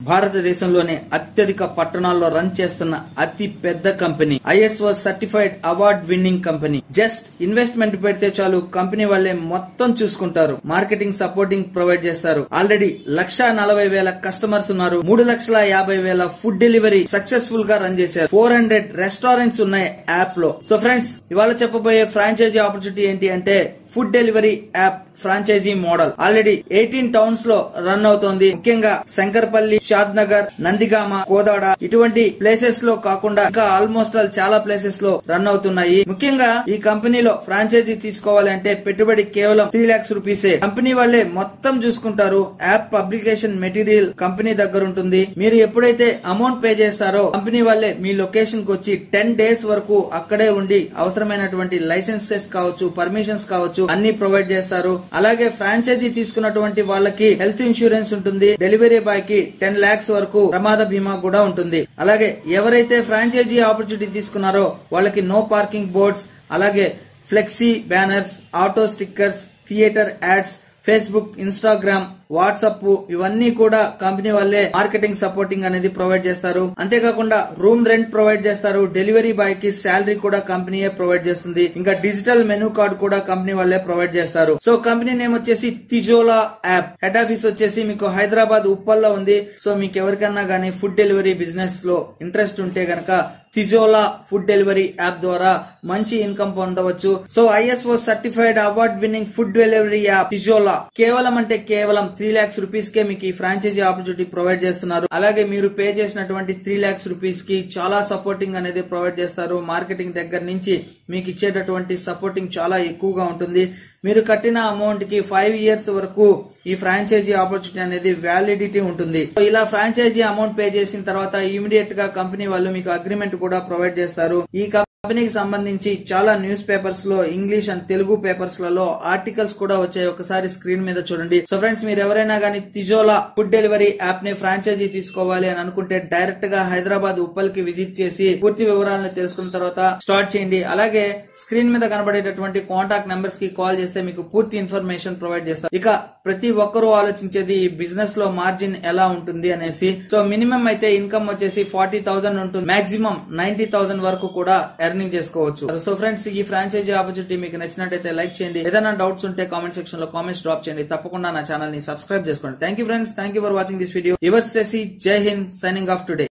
భారతదేశంలోనే అత్యధిక పట్టణాల్లో రన్ చేస్తున్న అతి పెద్ద company ISO certified award winning company just investment పెడితే చాలు కంపెనీ వాళ్ళే మొత్తం చూసుకుంటారు మార్కెటింగ్ సపోర్టింగ్ ప్రొవైడ్ చేస్తారు ఆల్రెడీ లక్ష నలభై వేల కస్టమర్స్ ఉన్నారు మూడు లక్షల యాభై వేల ఫుడ్ డెలివరీ సక్సెస్ఫుల్ గా రన్ చేశారు ఫోర్ హండ్రెడ్ రెస్టారెంట్స్ ఉన్నాయి యాప్ లో సో ఫ్రెండ్స్ ఇవాళ చెప్పబోయే ఫ్రాంచైజీ ఆపర్చునిటీ ఏంటి అంటే food delivery app franchisee model already eighteen towns లో రన్ అవుతోంది ముఖ్యంగా శంకర్పల్లి షాద్ నగర్ నందిగామ కోదాడ ఇటువంటి ప్లేసెస్ లో కాకుండా ఇంకా ఆల్మోస్ట్ ఆల్ చాలా ప్లేసెస్ లో రన్ అవుతున్నాయి ముఖ్యంగా ఈ కంపెనీలో ఫ్రాంచైజీ తీసుకోవాలంటే పెట్టుబడి కేవలం త్రీ లాక్స్ రూపీసే కంపెనీ వాళ్ళే మొత్తం చూసుకుంటారు యాప్ పబ్లికేషన్ మెటీరియల్ కంపెనీ దగ్గర ఉంటుంది మీరు ఎప్పుడైతే అమౌంట్ పే చేస్తారో కంపెనీ వాళ్ళే మీ లొకేషన్ కి వచ్చి టెన్ డేస్ వరకు అక్కడే ఉండి అవసరమైనటువంటి లైసెన్సెస్ కావచ్చు పర్మిషన్స్ కావచ్చు అన్ని ప్రొవైడ్ చేస్తారు అలాగే ఫ్రాంచైజీ తీసుకున్నటువంటి వాళ్ళకి హెల్త్ ఇన్సూరెన్స్ ఉంటుంది డెలివరీ బాయ్ కి టెన్ లాక్స్ వరకు ప్రమాద బీమా కూడా ఉంటుంది అలాగే ఎవరైతే ఫ్రాంచైజీ ఆపర్చునిటీ తీసుకున్నారో వాళ్ళకి నో పార్కింగ్ బోర్డ్స్ అలాగే flexi banners auto stickers theatre ads Facebook Instagram WhatsApp ఇవన్నీ కూడా కంపెనీ వాళ్ళే మార్కెటింగ్ సపోర్టింగ్ అనేది ప్రొవైడ్ చేస్తారు అంతేకాకుండా రూమ్ రెంట్ ప్రొవైడ్ చేస్తారు డెలివరీ బాయ్ కి శాలరీ కూడా కంపెనీయే ప్రొవైడ్ చేస్తుంది ఇంకా డిజిటల్ మెనూ కార్డ్ కూడా కంపెనీ వాళ్ళే ప్రొవైడ్ చేస్తారు సో కంపెనీ నేమ్ వచ్చేసి తిజోలా యాప్ హెడ్ ఆఫీస్ వచ్చేసి మీకు హైదరాబాద్ ఉప్పల్లో ఉంది సో మీకు ఎవరికన్నా గానీ ఫుడ్ డెలివరీ బిజినెస్ లో ఇంట్రెస్ట్ ఉంటే గనక తిజోలా ఫుడ్ డెలివరీ యాప్ ద్వారా మంచి ఇన్కమ్ పొందవచ్చు so ISO certified award winning food delivery app Tijola కేవలం అంటే కేవలం త్రీ లాక్స్ రూపీస్ కే మీకు ఈ ఫ్రాంచైజీ ఆపర్చునిటీ ప్రొవైడ్ చేస్తున్నారు అలాగే మీరు పే చేసినటువంటి త్రీ లాక్స్ రూపీస్ కి చాలా సపోర్టింగ్ అనేది ప్రొవైడ్ చేస్తారు మార్కెటింగ్ దగ్గర నుంచి మీకు ఇచ్చేటటువంటి సపోర్టింగ్ చాలా ఎక్కువగా ఉంటుంది మీరు కట్టిన అమౌంట్ కి ఫైవ్ ఇయర్స్ వరకు ఈ ఫ్రాంచైజీ ఆపర్చునిటీ అనేది వ్యాలిడిటీ ఉంటుంది సో ఇలా ఫ్రాంచైజీ అమౌంట్ పే చేసిన తర్వాత ఇమీడియట్ గా కంపెనీ వాళ్ళు మీకు అగ్రిమెంట్ కూడా ప్రొవైడ్ చేస్తారు ఈ కంపెనీకి సంబంధించి చాలా న్యూస్ పేపర్స్ లో ఇంగ్లీష్ అండ్ తెలుగు పేపర్స్ లలో ఆర్టికల్స్ కూడా వచ్చాయి ఒకసారి స్క్రీన్ మీద చూడండి సో ఫ్రెండ్స్ మీరు ఎవరైనా గానీ తిజోలా ఫుడ్ డెలివరీ యాప్ ని ఫ్రాంచైజీ తీసుకోవాలి అని అనుకుంటే డైరెక్ట్ గా హైదరాబాద్ ఉప్పల్ కి విజిట్ చేసి పూర్తి వివరాలను తెలుసుకున్న తర్వాత స్టార్ట్ చేయండి అలాగే స్క్రీన్ మీద కనబడేటటువంటి కాంటాక్ట్ నెంబర్స్ కి కాల్ చేస్తే మీకు పూర్తి ఇన్ఫర్మేషన్ ప్రొవైడ్ చేస్తారు ఇక ప్రతి ఒక్కరూ ఆలోచించేది ఈ బిజినెస్ లో మార్జిన్ ఎలా ఉంటుంది అనేసి సో మినిమం అయితే ఇన్కమ్ వచ్చేసి ఫార్టీ థౌసండ్ ఉంటుంది మాక్సిమం నైన్టీ థౌసండ్ వరకు కూడా ఎర్నింగ్ చేసుకోవచ్చు సో ఫ్రెండ్స్ ఈ ఫ్రాంచైజీ ఆపర్చునిటీ మీకు నచ్చినట్టయితే లైక్ చేయండి ఏదైనా డౌట్స్ ఉంటే కామెంట్ సెక్షన్ లో కామెంట్స్ డ్రాప్ చేయండి తప్పకుండా నా ఛానల్ ని సబ్స్క్రైబ్ చేసుకోండి thank you friends thank you for watching this video your Shashi Jai Hind signing off today